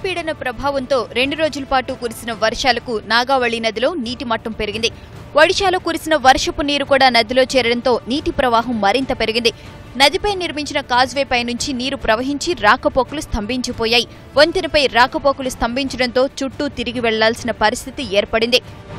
అల్పపీడన ప్రభావంతో రెండు రోజుల పాటు కురిసిన వర్షాలకు నాగావళి నదిలో నీటి మట్టం పెరిగింది ఒడిశాలో కురిసిన వర్షపు నీరు కూడా నదిలో చేరడంతో నీటి ప్రవాహం మరింత పెరిగింది నదిపై నిర్మించిన కాజ్వే పై నుంచి నీరు ప్రవహించి రాకపోకలు స్తంభించిపోయాయి వంతెనపై రాకపోకలు స్తంభించడంతో చుట్టూ తిరిగి వెళ్లాల్సిన పరిస్థితి ఏర్పడింది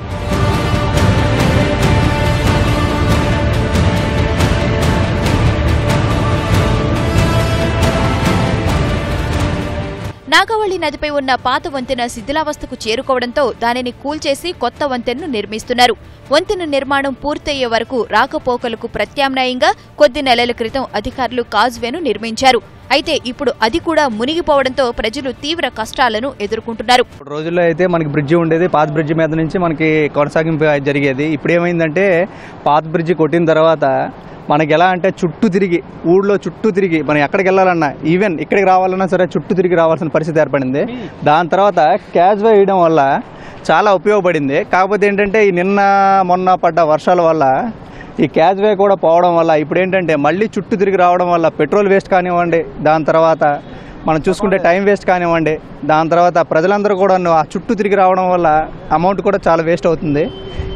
నాగావళి నదిపై ఉన్న పాత వంతెన శిథిలావస్థకు చేరుకోవడంతో దానిని కూల్చేసి కొత్త వంతెనను నిర్మిస్తున్నారు వంతెన నిర్మాణం పూర్తయ్యే వరకు రాకపోకలకు ప్రత్యామ్నాయంగా కొద్ది నెలల క్రితం అధికారులు కాజ్వేను నిర్మించారు అయితే ఇప్పుడు అది కూడా మునిగిపోవడంతో ప్రజలు తీవ్ర కష్టాలను ఎదుర్కొంటున్నారు ఇప్పుడు రోజుల్లో అయితే మనకి బ్రిడ్జి ఉండేది పాత బ్రిడ్జి మీద నుంచి మనకి కొనసాగింపు జరిగేది ఇప్పుడు ఏమైందంటే పాత బ్రిడ్జి కొట్టిన తర్వాత మనకి ఎలా అంటే చుట్టూ తిరిగి ఊళ్ళో చుట్టూ తిరిగి మనం ఎక్కడికి వెళ్ళాలన్నా ఈవెన్ ఇక్కడికి రావాలన్నా సరే చుట్టూ తిరిగి రావాల్సిన పరిస్థితి ఏర్పడింది దాని తర్వాత క్యాజ్ వేయడం వల్ల చాలా ఉపయోగపడింది కాకపోతే ఏంటంటే ఈ నిన్న మొన్న పడ్డ వర్షాల వల్ల ఈ క్యాజ్ వే కూడా పోవడం వల్ల ఇప్పుడు ఏంటంటే మళ్ళీ చుట్టూ తిరిగి రావడం వల్ల పెట్రోల్ వేస్ట్ కానివ్వండి దాని తర్వాత మనం చూసుకుంటే టైం వేస్ట్ కానివ్వండి దాని తర్వాత ప్రజలందరూ కూడా ఆ చుట్టూ తిరిగి రావడం వల్ల అమౌంట్ కూడా చాలా వేస్ట్ అవుతుంది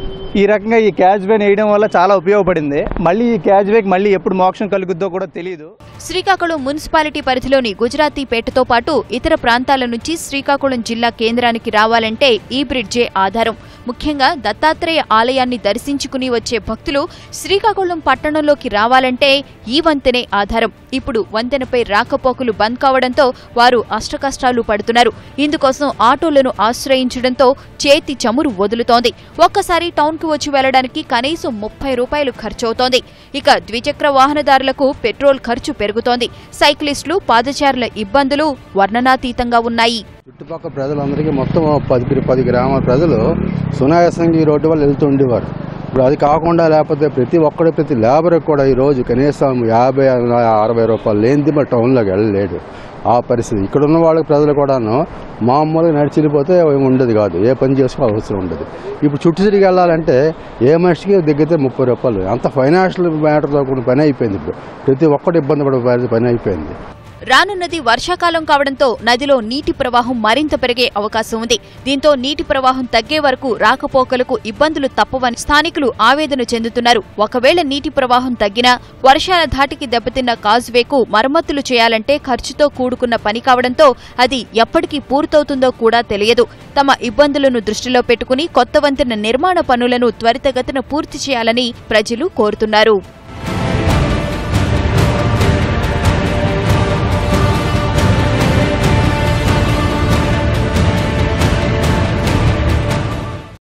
ఈ రకంగా ఈ క్యాజ్ వేని వేయడం వల్ల చాలా ఉపయోగపడింది మళ్ళీ ఈ క్యాజ్ వేకి మళ్ళీ ఎప్పుడు మోక్షం కలుగుద్దో కూడా తెలియదు శ్రీకాకుళం మున్సిపాలిటీ పరిధిలోని గుజరాతీ పేటతో పాటు ఇతర ప్రాంతాల నుంచి శ్రీకాకుళం జిల్లా కేంద్రానికి రావాలంటే ఈ బ్రిడ్జే ఆధారం ముఖ్యంగా దత్తాత్రేయ ఆలయాన్ని దర్శించుకుని వచ్చే భక్తులు శ్రీకాకుళం పట్టణంలోకి రావాలంటే ఈ వంతెనే ఆధారం ఇప్పుడు వంతెనపై రాకపోకలు బంద్ కావడంతో వారు అష్టకష్టాలు పడుతున్నారు ఇందుకోసం ఆటోలను ఆశ్రయించడంతో చేతి చమురు వదులుతోంది ఒక్కసారి టౌన్కు వచ్చి వెళ్లడానికి కనీసం ముప్పై రూపాయలు ఖర్చవుతోంది ఇక ద్విచక్ర వాహనదారులకు పెట్రోల్ ఖర్చు పెరుగుతోంది సైక్లిస్టులు పాదచారుల ఇబ్బందులు వర్ణనాతీతంగా ఉన్నాయి చుట్టుపక్కల ప్రజలందరికీ మొత్తం పది పది గ్రామాల ప్రజలు సునాయాసంగా ఈ రోడ్డు వల్ల వెళ్తూ ఉండేవారు ఇప్పుడు అది కాకుండా లేకపోతే ప్రతి ఒక్కడు ప్రతి లేబర్కి కూడా ఈ రోజు కనీసం యాభై అరవై రూపాయలు లేనిది మరి టౌన్లోకి వెళ్ళలేడు ఆ పరిస్థితి ఇక్కడ ఉన్న వాళ్ళకి ప్రజలు కూడాను మామూలుగా నడిచి వెళ్ళిపోతే ఏం ఉండదు కాదు ఏ పని చేసుకో అవసరం ఉండదు ఇప్పుడు చుట్టూ తిరిగి వెళ్ళాలంటే ఏ మనిషికి దగ్గర ముప్పై రూపాయలు అంత ఫైనాన్షియల్ మ్యాటర్తో కూడిన పని అయిపోయింది ఇప్పుడు ప్రతి ఒక్కటి ఇబ్బంది పడే పని అయిపోయింది రానున్నది వర్షాకాలం కావడంతో నదిలో నీటి ప్రవాహం మరింత పెరిగే అవకాశం ఉంది దీంతో నీటి ప్రవాహం తగ్గే వరకు రాకపోకలకు ఇబ్బందులు తప్పవని స్థానికులు ఆవేదన చెందుతున్నారు ఒకవేళ నీటి ప్రవాహం తగ్గినా వర్షాల ధాటికి దెబ్బతిన్న కాజ్వేకు మరమ్మతులు చేయాలంటే ఖర్చుతో కూడుకున్న పని కావడంతో అది ఎప్పటికీ పూర్తవుతుందో కూడా తెలియదు తమ ఇబ్బందులను దృష్టిలో పెట్టుకుని కొత్త వంతెన నిర్మాణ పనులను త్వరితగతిన పూర్తి చేయాలని ప్రజలు కోరుతున్నారు